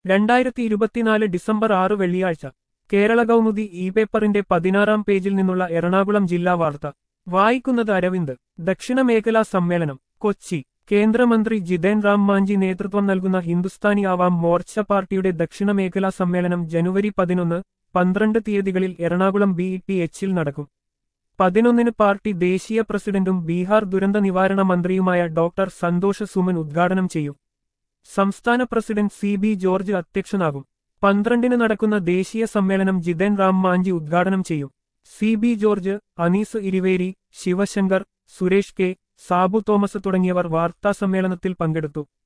രണ്ടായിരത്തി ഇരുപത്തിനാല് ഡിസംബർ ആറ് വെള്ളിയാഴ്ച കേരള കൗമുദി ഇ പേപ്പറിന്റെ പതിനാറാം പേജിൽ നിന്നുള്ള എറണാകുളം ജില്ലാ വാർത്ത വായിക്കുന്നത് അരവിന്ദ് ദക്ഷിണ മേഖലാ സമ്മേളനം കൊച്ചി കേന്ദ്രമന്ത്രി ജിതേൻ റാം മാഞ്ചി നേതൃത്വം നൽകുന്ന ഹിന്ദുസ്ഥാനി ആവാം മോർച്ച പാർട്ടിയുടെ ദക്ഷിണ മേഖലാ സമ്മേളനം ജനുവരി പതിനൊന്ന് പന്ത്രണ്ട് തീയതികളിൽ എറണാകുളം ബി ടി എച്ചിൽ നടക്കും പതിനൊന്നിന് പാർട്ടി ദേശീയ പ്രസിഡന്റും ബീഹാർ ദുരന്ത നിവാരണ മന്ത്രിയുമായ ഡോക്ടർ സന്തോഷ് സുമൻ ഉദ്ഘാടനം ചെയ്യും സംസ്ഥാന പ്രസിഡന്റ് സി ബി ജോർജ് അധ്യക്ഷനാകും പന്ത്രണ്ടിന് നടക്കുന്ന ദേശീയ സമ്മേളനം ജിതേൻ റാം മാഞ്ചി ഉദ്ഘാടനം ചെയ്യും C B George Anees Iriveri Sivasankar Suresh K Sabu Thomas തുടങ്ങിയവർ വാർത്താസമ്മേളനത്തിൽ പങ്കെടുത്തു